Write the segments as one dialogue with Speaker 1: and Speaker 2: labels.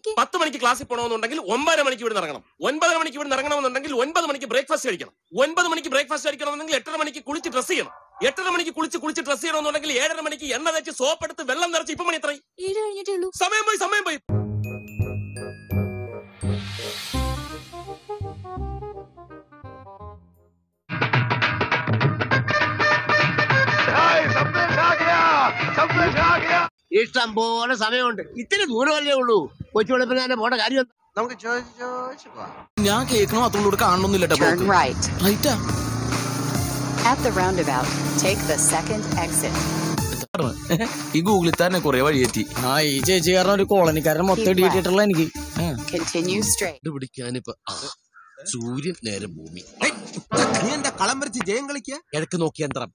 Speaker 1: മണിക്ക്
Speaker 2: പത്ത് മണിക്ക് ക്ലാസ്സിൽ പോകണമെന്നുണ്ടെങ്കിൽ ഒമ്പതര മണിക്ക് ഇവിടെ ഇറങ്ങണം ഒൻപതര മണിക്ക് ഇവിടെ ഇറങ്ങണമെന്നുണ്ടെങ്കിൽ ഒൻപത് മണിക്ക് ബ്രേക്ക്ഫാസ്റ്റ് കഴിക്കണം ഒൻപത് മണിക്ക് ബ്രേക്ക്ഫാസ്റ്റ് കഴിക്കണമെന്നുണ്ടെങ്കിൽ എട്ടര മണിക്ക് കുളിച്ച് ഡ്രസ് ചെയ്യണം എട്ടര മണിക്ക് കുളിച്ച് കുളിച്ച് ഡ്രസ് ചെയ്യണമെന്നുണ്ടെങ്കിൽ ഏഴര മണിക്ക് എണ്ണ തേച്ച് സോപ്പ് എടുത്ത് വെള്ളം നിറച്ച് ഇപ്പൊ മണി എത്രയും
Speaker 1: ഏഴ് കഴിഞ്ഞിട്ടേ ഉള്ളൂ
Speaker 2: സമയം പോയി സമയം പോയി
Speaker 3: ഇഷ്ടം പോലെ സമയമുണ്ട് ഇത്തിരി ദൂരമല്ലേ ഉള്ളൂ കൊച്ചു വെളുപ്പിനെ പോണ കാര്യം എന്താ?
Speaker 4: നമുക്ക് ചോദിച്ച് ചോദിച്ച് പോവാം
Speaker 5: ഞാൻ കേൾക്കണ മാത്രം കൂടെ കാണണമെന്നില്ല
Speaker 6: Turn right.
Speaker 5: റൈറ്റാ
Speaker 6: At the roundabout, take the second exit.
Speaker 5: ഈ ഗൂഗിളിൽ തന്നെ കുറെ വഴിയെത്തി
Speaker 7: ആ ഈ ചേച്ചി കാരണം ഒരു കോളനിക്കാരൻ മൊത്തം ഇടിയിട്ടിട്ടുള്ള എനിക്ക്
Speaker 6: Continue straight.
Speaker 3: പിടിക്കാനിപ്പോ ആ, സൂര്യൻ നേരെ ഭൂമി
Speaker 4: നീ എന്താ കളം വരച്ച് ജയം കളിക്കുക
Speaker 3: കിഴക്ക് നോക്കി യന്ത്രം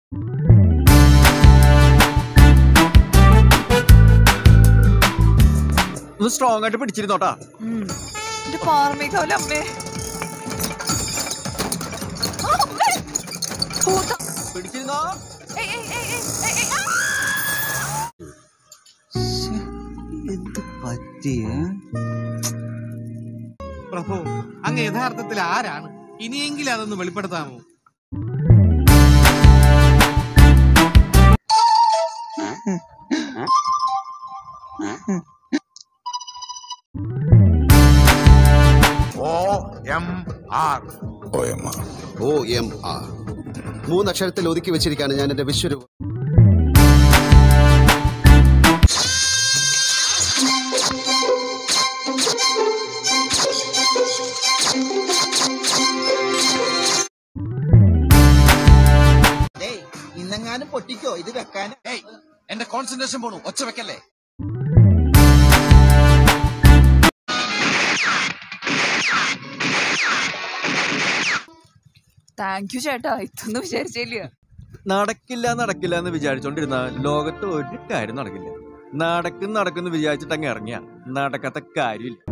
Speaker 8: ഒന്ന് സ്ട്രോങ് ആയിട്ട് പിടിച്ചിരുന്നോട്ടാ
Speaker 1: എന്റെ പാറമേക്കാവില്ല അമ്മേ ആ, അമ്മേ. ഭൂതം.
Speaker 8: പിടിച്ചിരുന്നോ
Speaker 1: ഏയ്, ഏയ്, ഏയ്, ഏയ്, ഏയ്, ഏയ്, ആ.
Speaker 4: എന്ത് പറ്റിയേ
Speaker 9: പ്രഭു അങ്ങ് യഥാർത്ഥത്തിൽ ആരാണ് ഇനിയെങ്കിലും അതൊന്ന് വെളിപ്പെടുത്താമോ
Speaker 4: ഓ എം ആർ മൂന്നക്ഷരത്തിൽ ഒതുക്കി വെച്ചിരിക്കുകയാണ് ഞാൻ എന്റെ വിശ്വരൂപം
Speaker 9: ഇന്നെങ്ങാനും പൊട്ടിക്കോ ഇത് വെക്കാൻ
Speaker 8: എന്റെ കോൺസെൻട്രേഷൻ പോണു ഒച്ച വെക്കല്ലേ
Speaker 1: താങ്ക് യു ചേട്ടാ ഇതൊന്നും വിചാരിച്ചില്ല
Speaker 8: നടക്കില്ല നടക്കില്ല എന്ന് വിചാരിച്ചോണ്ടിരുന്ന ലോകത്ത് ഒരു കാര്യം നടക്കില്ല നടക്കും നടക്കും എന്ന് വിചാരിച്ചിട്ട് അങ്ങ് ഇറങ്ങിയ നടക്കാത്ത കാര്യമില്ല